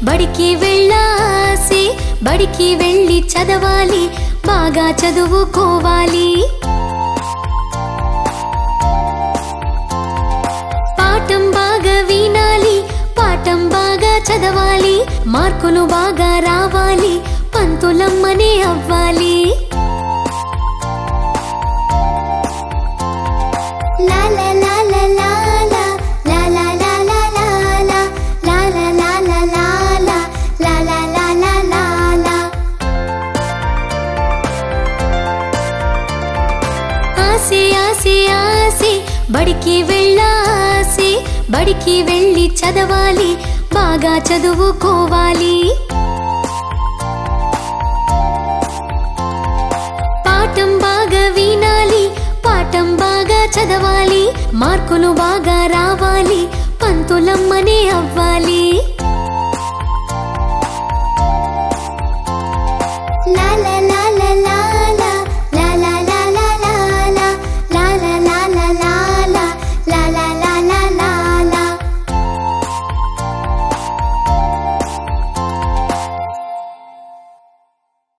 బడికి వెళ్ళాసి బడికి వెళ్ళి చదవాలి బాగా చదువుకోవాలి పాఠం బాగా వినాలి పాఠం బాగా చదవాలి మార్కులు బాగా రావాలి పంతులమ్మనే అవ్వాలి లా లా లా లా లా లా, లా లా లా లా లా లా, లా లా లా లా లా లా, లా లా లా లా లా లా. ఆసే ఆసే ఆసే బడికి వెళ్ళాసి బడికి వెళ్ళి చదవాలి బాగా చదువుకోవాలి పాఠం బాగా వినాలి పాఠం బాగా చదవాలి మార్కులు బాగా రావాలి పంతులమ్మనే అవ్వాలి